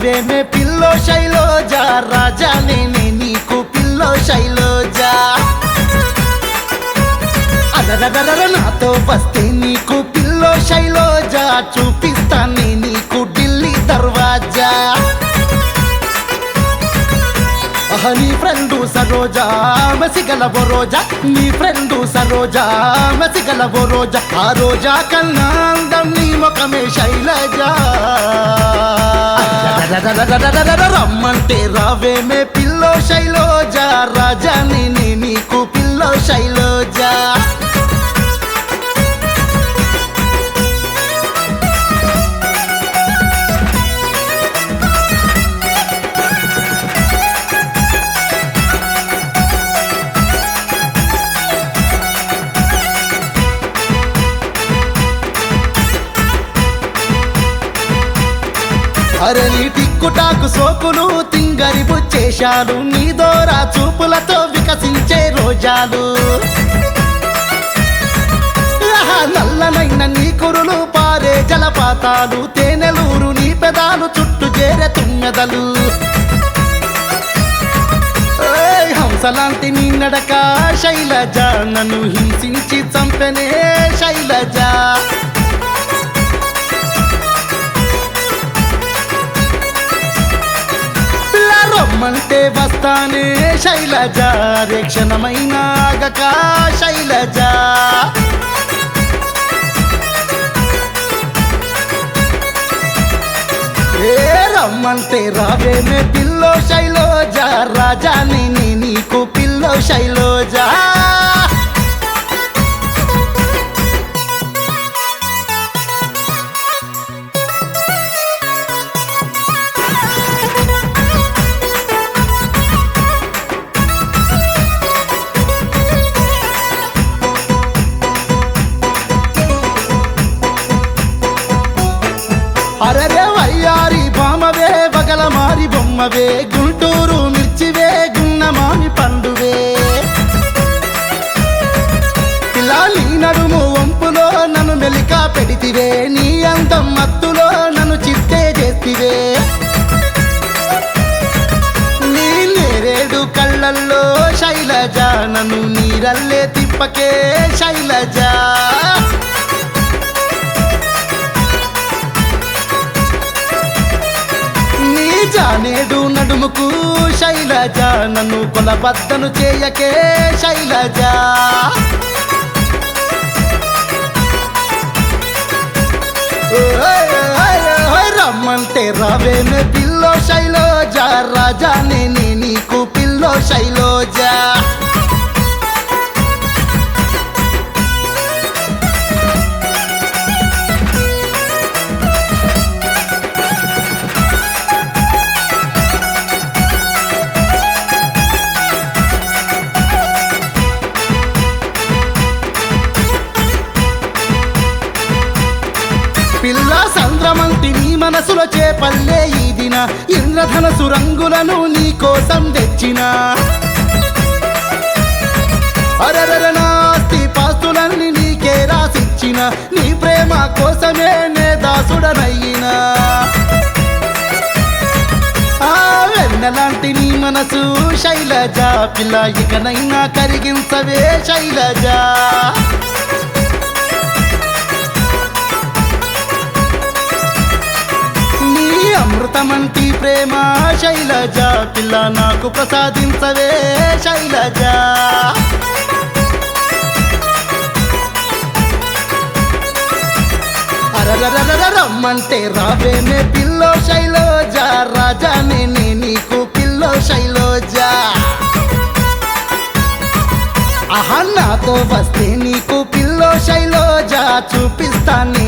రావేమే pillow శైలోజా రాజా నేనే నీకు pillow శైలోజా అదరదర నాతో వస్తే నీకు పిల్లో శైలోజా చూపిస్తానే నీకు ఢిల్లీ దర్వాజా ఆహా, నీ ఫ్రెండు సరోజా మసిగలవో రోజా నీ ఫ్రెండు సరోజా మసిగలవో రోజా ఆ రోజా కన్నా అందం నీ ముఖమే శైలజా రమ్మంటే రావేమే పిల్లో శైలోజా రాజా నేనే నీకు పిల్లో శైలోజా అరలి టిక్కుటాకు సోకులు తింగరి బుచ్చేశాలు నీ దోరా చూపులతో వికసించే రోజాలు ఆహా, నల్లనైన నీ కురులు పారే జలపాతాలు తేనెలూరు నీ పెదాలు చుట్టూ చేరే తుమ్మెదలు ఏయ్, హంసలాంటి నీ నడక శైలజ నన్ను హింసించి చంపెనే శైలజ పిల్ల రమ్మంటే వస్తానే శైలజ రేక్షణమైన ఆగక శైలజ ఏ రమ్మంటే రావేమే పిల్లో శైలోజ రాజా నేనే నీకు పిల్లో శైలోజా అరరే వయ్యారి బామవే బగల మారి బొమ్మవే గుంటూరు మిర్చివే గున్న మామి పండువే ఇలా నీ నడుము వంపులో నన్ను మెలిక పెడితివే నీ అందం మత్తులో నన్ను చిత్తే చేతివే నీ నేరేడు కళ్ళల్లో శైలజ నన్ను నీరల్లే తిప్పకే శైలజ నీ జానేడు నడుముకు శైలజ నన్ను కొలబద్దను చేయకే శైలజ ఓయ్ ఓయ్ ఓయ్ రమ్మంటే రావేమే పిల్లో శైలోజ రాజా నేనే నీకు పిల్లో శైలోజ పిల్ల సంద్రమంటి నీ మనసులో చేపల్లే ఈ దిన ఇంద్రధనసు రంగులను నీ కోసం తెచ్చిన అరరర నాస్తి పాస్తులన్నీ నీకే రాసిచ్చిన నీ ప్రేమ కోసమే నే దాసుడనయ్యినా ఆ వెన్నలాంటి నీ మనసు శైలజ పిల్ల ఇకనైనా కరిగించవే శైలజ నీ అమృతమంటి ప్రేమ శైలజ పిల్ల నాకు ప్రసాదించవే శైలజ అరరరరర రమ్మంటే రావేమే పిల్లో శైలోజ రాజా నేనే నీకు పిల్లో శైలోజ ఆహా నాతో వస్తే నీకు పిల్లో శైలోజ చూపిస్తానే